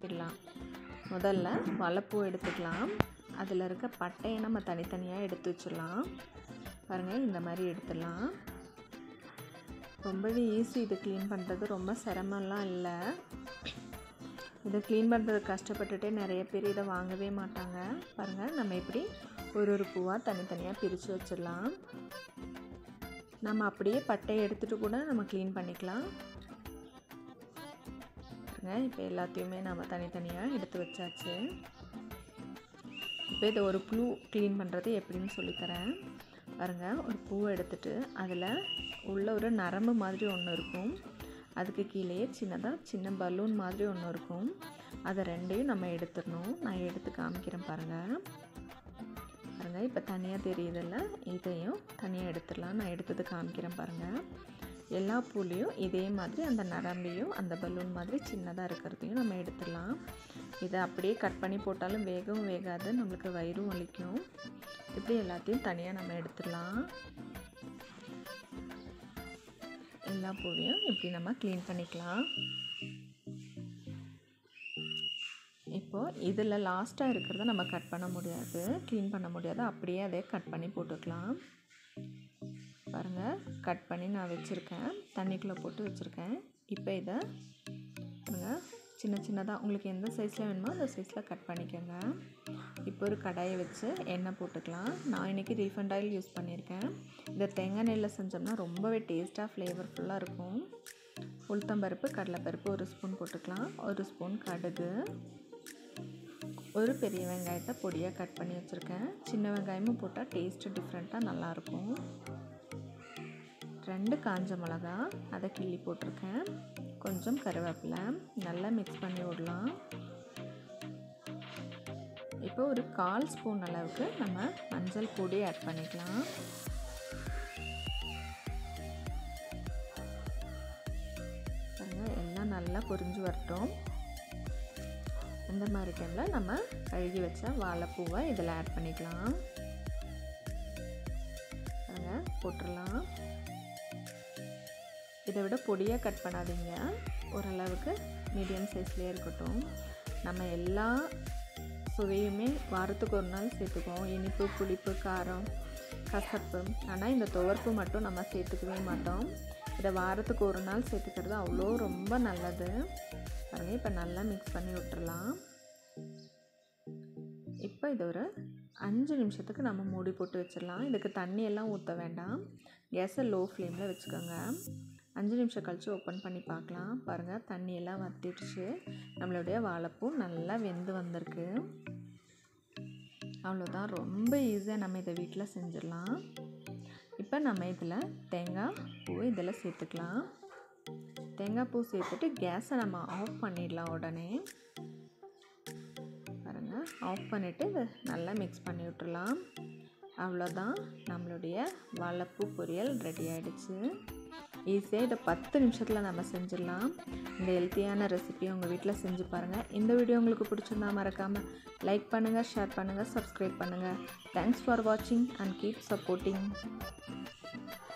வச்சிடலாம் முதல்ல வாழைப்பூ எடுத்துக்கலாம் அதில் இருக்க பட்டையை நம்ம தனித்தனியாக எடுத்து வச்சிடலாம் பாருங்கள் இந்த மாதிரி எடுத்துடலாம் ரொம்பவே ஈஸி இது க்ளீன் பண்ணுறது ரொம்ப சிரமம்லாம் இல்லை இதை க்ளீன் பண்ணுறது கஷ்டப்பட்டுட்டே நிறைய பேர் இதை வாங்கவே மாட்டாங்க பாருங்கள் நம்ம இப்படி ஒரு ஒரு பூவாக தனித்தனியாக பிரித்து வச்சிடலாம் நம்ம அப்படியே பட்டையை எடுத்துகிட்டு கூட நம்ம க்ளீன் பண்ணிக்கலாம் பாருங்க இப்போ எல்லாத்தையுமே நம்ம தனித்தனியாக எடுத்து வச்சாச்சு இப்போ இதை ஒரு ப்ளூ க்ளீன் பண்ணுறது எப்படின்னு சொல்லித்தரேன் பாருங்கள் ஒரு பூவை எடுத்துட்டு அதில் உள்ள ஒரு நரம்பு மாதிரி ஒன்று இருக்கும் அதுக்கு கீழேயே சின்னதாக சின்ன பலூன் மாதிரி ஒன்று இருக்கும் அதை ரெண்டையும் நம்ம எடுத்துடணும் நான் எடுத்து காமிக்கிறேன் பாருங்கள் பாருங்கள் இப்போ தனியாக தெரியுதில்ல இதையும் தனியாக எடுத்துடலாம் நான் எடுத்தது காமிக்கிறேன் பாருங்கள் எல்லா பூலையும் இதே மாதிரி அந்த நரம்பையும் அந்த பலூன் மாதிரி சின்னதாக இருக்கிறதையும் நம்ம எடுத்துடலாம் இதை அப்படியே கட் பண்ணி போட்டாலும் வேகவும் வேகாது நம்மளுக்கு வயிறும் வலிக்கும் இப்படி எல்லாத்தையும் தனியாக நம்ம எடுத்துடலாம் எல்லா பூவையும் இப்படி நம்ம க்ளீன் பண்ணிக்கலாம் இப்போது இதில் லாஸ்ட்டாக இருக்கிறத நம்ம கட் பண்ண முடியாது க்ளீன் பண்ண முடியாது அப்படியே அதை கட் பண்ணி போட்டுக்கலாம் பாருங்கள் கட் பண்ணி நான் வச்சுருக்கேன் தண்ணிக்குள்ளே போட்டு வச்சுருக்கேன் இப்போ இதை பாருங்கள் சின்ன சின்னதாக உங்களுக்கு எந்த சைஸில் வேணுமோ அந்த சைஸில் கட் பண்ணிக்கோங்க இப்போ ஒரு கடாயை வச்சு எண்ணெய் போட்டுக்கலாம் நான் இன்றைக்கி ரீஃபண்ட் ஆயில் யூஸ் பண்ணியிருக்கேன் இதை தேங்காய் நெல்லில் செஞ்சோம்னா ரொம்பவே டேஸ்ட்டாக ஃப்ளேவர்ஃபுல்லாக இருக்கும் உளுத்தம்பருப்பு கடலைப்பருப்பு ஒரு ஸ்பூன் போட்டுக்கலாம் ஒரு ஸ்பூன் கடுகு ஒரு பெரிய வெங்காயத்தை பொடியாக கட் பண்ணி வச்சுருக்கேன் சின்ன வெங்காயமும் போட்டால் டேஸ்ட்டு டிஃப்ரெண்ட்டாக நல்லாயிருக்கும் ரெண்டு காஞ்ச மிளகா அதை கிள்ளி போட்டிருக்கேன் கொஞ்சம் கருவேப்பிலை நல்லா மிக்ஸ் பண்ணி விடலாம் இப்போ ஒரு கால் ஸ்பூன் அளவுக்கு நம்ம மஞ்சள் பொடி ஆட் பண்ணிக்கலாம் பாருங்கள் எல்லாம் நல்லா பொரிஞ்சு வரட்டும் இந்த மாதிரி டைமில் நம்ம கழுகி வச்ச வாழைப்பூவை இதில் ஆட் பண்ணிக்கலாம் பாருங்கள் போட்டுடலாம் இதை விட பொடியாக கட் பண்ணாதீங்க ஓரளவுக்கு மீடியம் சைஸ்லேயே இருக்கட்டும் நம்ம எல்லா சுவையுமே வாரத்துக்கு ஒரு நாள் சேர்த்துக்குவோம் இனிப்பு புளிப்பு காரம் கசப்பு ஆனால் இந்த துவர்ப்பு மட்டும் நம்ம சேர்த்துக்கவே மாட்டோம் இதை வாரத்துக்கு ஒரு நாள் சேர்த்துக்கிறது அவ்வளோ ரொம்ப நல்லது பாருங்கள் இப்போ நல்லா மிக்ஸ் பண்ணி விட்டுறலாம் இப்போ இது ஒரு அஞ்சு நிமிஷத்துக்கு நம்ம மூடி போட்டு வச்சிடலாம் இதுக்கு தண்ணி எல்லாம் ஊற்ற வேண்டாம் கேஸை லோ ஃப்ளேமில் வச்சுக்கோங்க அஞ்சு நிமிஷம் கழித்து ஓப்பன் பண்ணி பார்க்கலாம் பாருங்கள் தண்ணி எல்லாம் வற்றிடுச்சு நம்மளுடைய வாழைப்பூ நல்லா வெந்து வந்திருக்கு அவ்வளோதான் ரொம்ப ஈஸியாக நம்ம இதை வீட்டில் செஞ்சிடலாம் இப்போ நம்ம இதில் தேங்காய் பூ இதில் சேர்த்துக்கலாம் தேங்காய் பூ சேர்த்துட்டு கேஸை நம்ம ஆஃப் பண்ணிடலாம் உடனே பாருங்கள் ஆஃப் பண்ணிவிட்டு இதை நல்லா மிக்ஸ் பண்ணி விட்டுறலாம் அவ்வளோதான் நம்மளுடைய வாழைப்பூ பொரியல் ரெடி ஆகிடுச்சு ஈஸியாக இதை பத்து நிமிஷத்தில் நம்ம செஞ்சிடலாம் இந்த ஹெல்த்தியான ரெசிபியை உங்கள் வீட்டில் செஞ்சு பாருங்கள் இந்த வீடியோ உங்களுக்கு பிடிச்சிருந்தா மறக்காமல் லைக் பண்ணுங்கள் ஷேர் பண்ணுங்கள் சப்ஸ்கிரைப் பண்ணுங்கள் தேங்க்ஸ் ஃபார் வாட்சிங் அண்ட் கீப் சப்போர்ட்டிங்